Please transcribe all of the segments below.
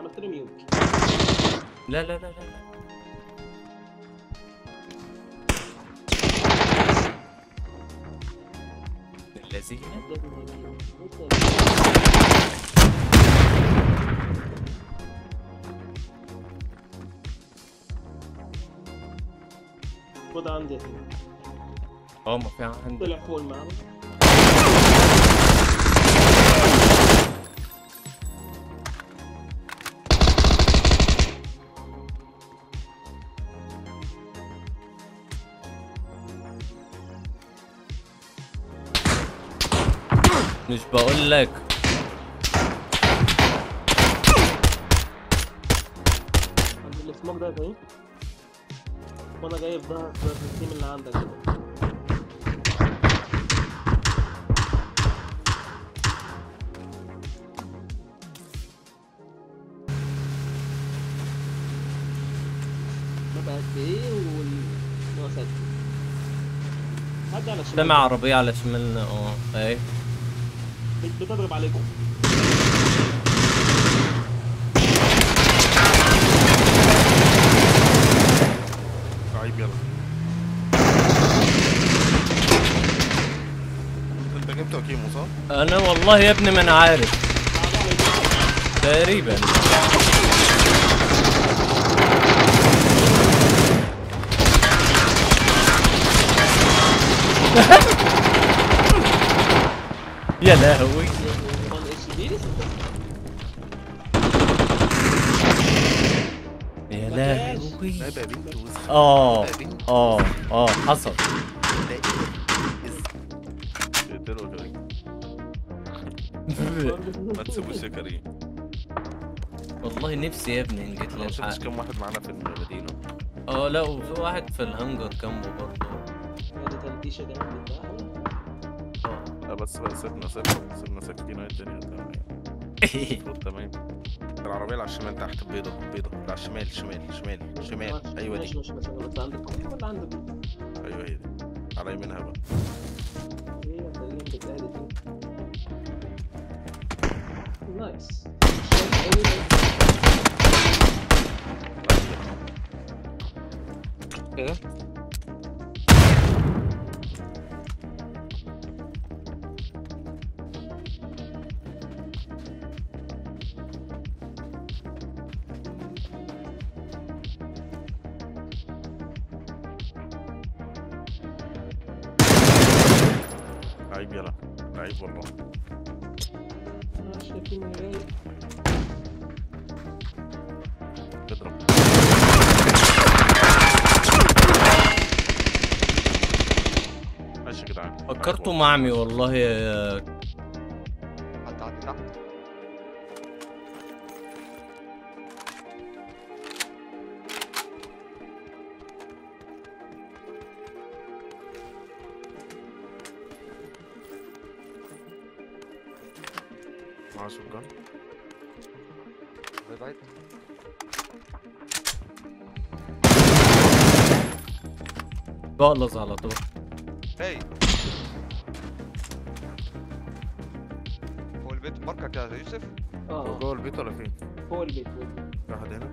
عملت له ميوت لا لا لا لا لا الذين خد عندي يا سيدي اه ما في عندي طلع فوق المعمل مش بقول لك عند السموك ده اهي وانا جاي في ظهر في التيم اللي عندك ده بقى قد ايه والمؤسسات حد على الشمال سمع عربية على شمالنا اه ايه بت- بتضرب عليكم عيب يلا انت جبت كيمو صح؟ انا والله يا ابني ما انا عارف تقريبا يا لهوي وان اتش بي يا لهوي لا يا بنت وسخ اه لا يا بنت اه اه حصل لا اقتله يا كريم ما تسيبوش يا كريم والله نفسي يا ابني ان جيت انا ما شفتش للحق كام واحد معانا في المدينة اه لا وفي واحد في الهانجر جنبه برضه ادي تنتيشه جامد بقى لا بس بقى سيبنا سيبنا سيبنا ساكتين اهي الدنيا تمام المفروض تمام العربية اللي على الشمال تحت البيضة البيضة اللي على الشمال شمال شمال شمال ايوه دي ماشي ماشي بس انا بس عندك كوفي ولا عندك ايوه هي دي على يمينها بقى ايه تقريبا بتلاقي دي نايس كده عيب يلا عيب والله شايفين رايق اضرب ماشي يا جدعان فكرته معمي والله يا حد عندي تحت معاه شوتجان بعيد بقلص على طول هاي فوق البيت ماركك يا يوسف هو اه جوه البيت ولا فين؟ فوق البيت فوق البيت. واحد هنا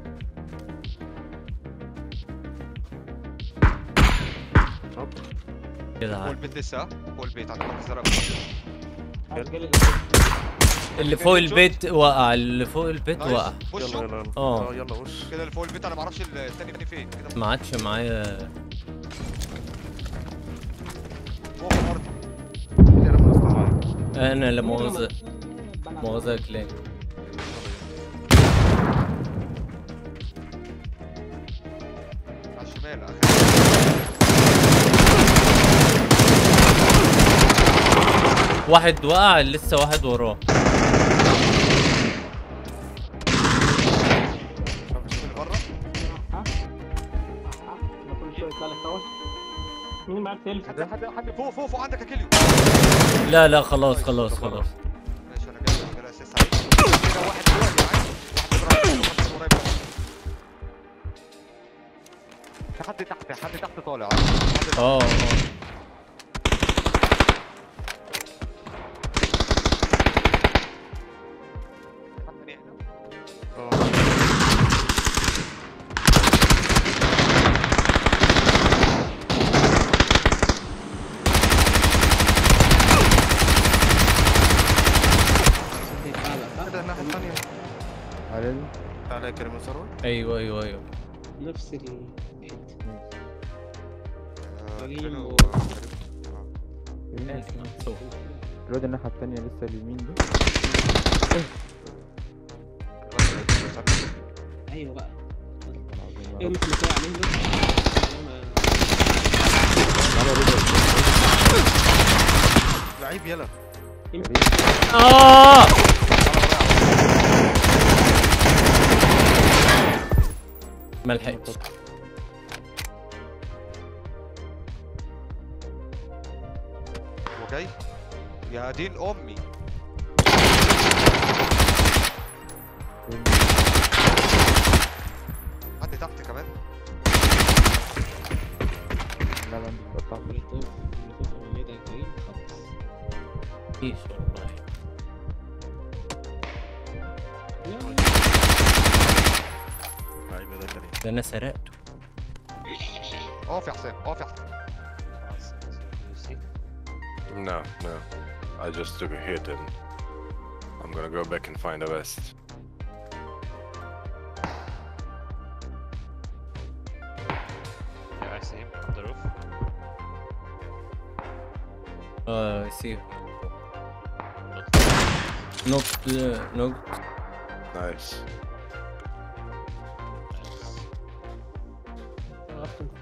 هوب كده فوق عادي. البيت لسه ها؟ فوق البيت عند المركز الزرق عارف جالي اللي فوق البيت وقع اللي فوق البيت نايس. وقع يلا بصوا يلا يلا اه. اه يلا وش كده اللي فوق البيت انا معرفش التاني تاني فين كده ما عادش معايا فوق الارض يا رب نصنع معايا انا لا مؤاخذة مؤاخذة يا كلام على الشمال اخر واحد وقع لسه واحد وراه شوف اللي بره كل شويه يطلع لك طاول مين معاك تلف حد حد حد فوق فوق فوق عندك اكيليو لا لا خلاص خلاص خلاص ماشي انا كده كده اساس عليك كده واحد فوق يا جدعان واحد قريب واحد قريب في حد تحت حد تحت طالع حد تحت. اه اه حد تاني هنا. اه على لي تعالى يا كريم ثروت ايوه ايوه ايوه نفس الحته آه، كريم فين و- هو؟ كريم. إيه؟ شوف. الواد الناحية التانية لسه اليمين ده ايوه بقى العظيم يا ايه رب. مثل كده عليه بس تعالى رضا. لعيب يلا اه ما لحقتش هو جاي يا دين امي حد تحت كمان لا لا انت اتقطعت بيطوف بيطوف من ايه ده يا كريم خلاص مفيش والله لا، لعيب ده كريم ده انا سرقته اقف يا حسام اقف يا حسام No, no. I just took a hit and I'm gonna go back and find the rest. Yeah, I see him on the roof. اه سي نوك نوك Nice. عرفت انت.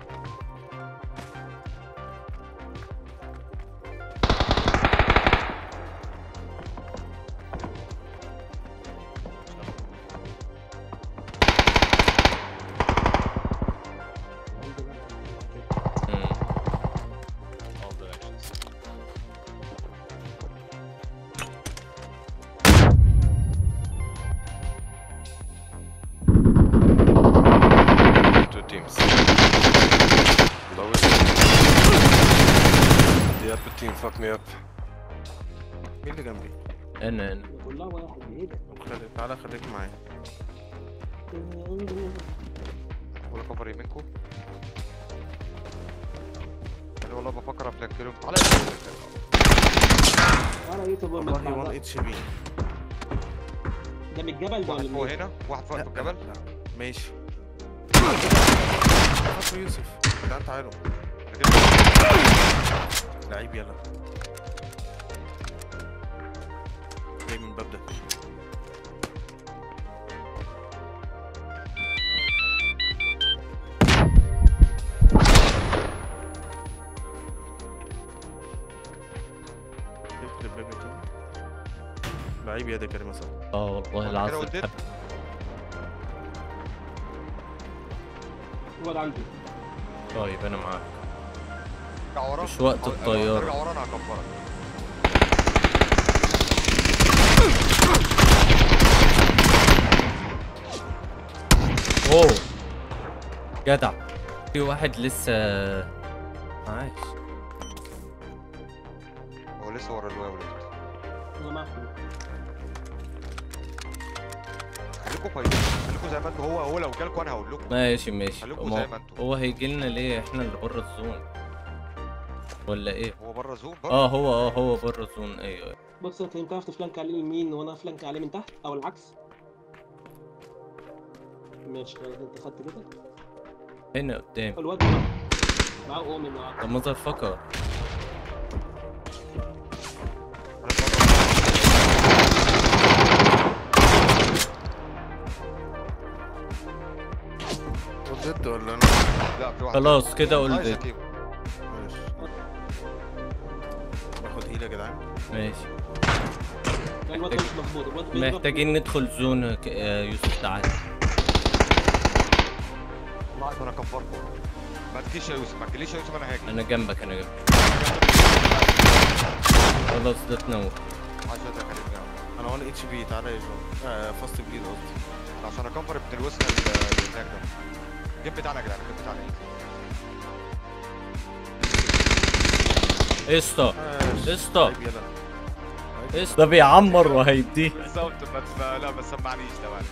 All directions. Two teams. Lowest. The upper team fucked me up. مين اللي جنبي؟ انا انا كلها واحد ايه ده طب خلي- تعالى خليك معايا ولا كفر يمينكم انا والله بفكر افلانكلهم تعالى انا ايه طب ما والله 1 تطلع. اتش بي ده من الجبل ده واحد ولا فوق منين؟ هنا واحد فوق في الجبل ماشي حطوا يوسف تعال تعالوا أنا جبت- لعيب يلا جاي من الباب ده يخرب بابك كده. لعيب يا ده كريم صح اه والله كده العظيم قلت حب- هو ده عندي طيب انا معاك ارجع ورا مش وقت أو- أو الطيارة. ارجع ورا انا هكفرك اوه جدع في واحد لسه عايش هو لسه ورا الواو دلوقتي انا معاكم خليكم كويسين خليكم زي ما انتوا هو هو لو جالكوا انا هقول لكم ماشي ماشي خليكم ما زي هو- ما انتوا. هو هيجي لنا ليه احنا اللي بره الزون ولا ايه هو بره زوم بره اه هو اه هو بره الزون ايوه بص انت تعرف تفلانك عليه اليمين وانا افلانك عليه من تحت او العكس ماشي خلاص انت خدت كده هنا قدام الواد ده معاه اومن معاه ده ماذر فكر ردت ولا انا لا في واحد خلاص كده عايز قلت اجيبه ماشي باخد هيل يا جدعان ماشي الواد ده مش مظبوط الواد بيضرب- محتاجين ندخل زون ك- آه، يوسف تعالى والله انا كفركم ما تجيش يا يوسف ما تجيليش يا يوسف انا هاجي انا جنبك انا جنبك خلاص ده تنور عايز ده كلام يعني انا 1 اتش بي تعالى يا جو آه فاست بالايد قصدي عشان اكفر ابن الوسخه اللي هناك ده الجيم بتاعنا يا جدعان الجيم بتاعنا ايه قشطه آه، قشطة. لعيب يلا قشطه ده بيعمر وهيديه بالظبط ما لا ما تسمعنيش ده معلش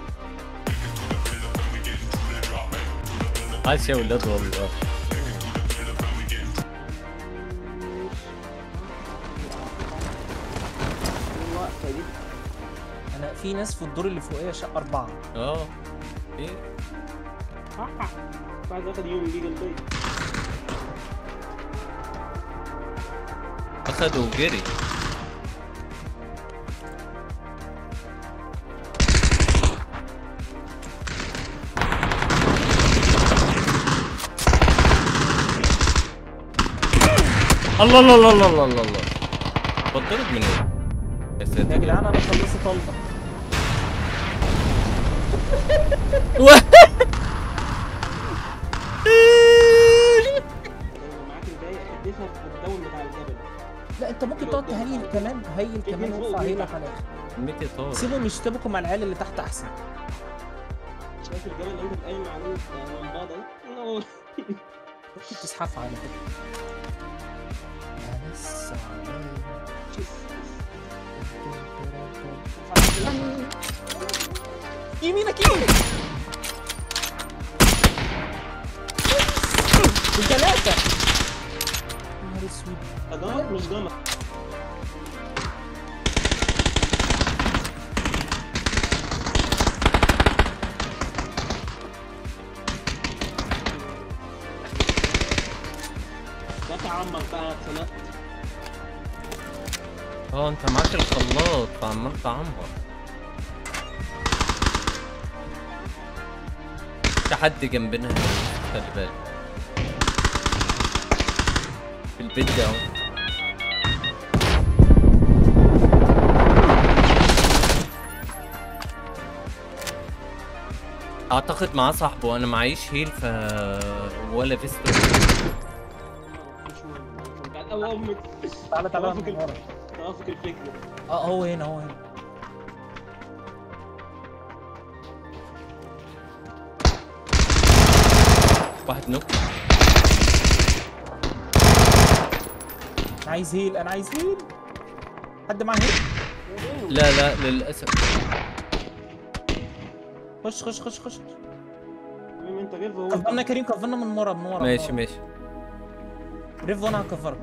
عاش يا ولاد والله الوقفه دي انا في ناس في الدور اللي فوقيه شقه اربعه اه ايه بعد اخد يوم يجي البيت اخده وجري الله الله الله الله الله الله الله بطلت من ايه؟ يا يا ساتر جدعان انا خلصت طلقه لو معاك الباقي احدفها في الداون بتاع الجبل لا انت ممكن تقعد تهيل كمان هيل كمان فوق وارفع وفي هيلك تحت. على الاخر ميتي طار سيبهم يشتبكوا مع العيال اللي تحت احسن شايف الجبل اللي انت قايم عليه بتاع من بعض ده نو. ممكن تزحفها على فكره يا لسه يمينك يمين بثلاثة يا نهار اسود أدارك مش جمل ده تعمر بقى يا سناء اه انت معاك الخلاط فعمال تعمر في حد جنبنا هنا، خلي بالك في البيت ده اهو اعتقد معاه صاحبه انا معيش هيل ف ولا فيستو مش مهم بعد أول أمك تعالى تعالى توافق من ورا توافق الفكرة اه هو هنا هو هنا واحد نوك انا عايز هيل انا عايز هيل حد معاه هيل لا لا للاسف خش خش خش خش المهم انت غير هو كفرنا يا كريم كفرنا من ورا من ورا من ماشي ورا. ماشي ريف وانا هكفرك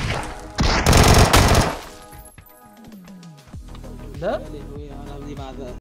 لا يا لهوي على دي بعد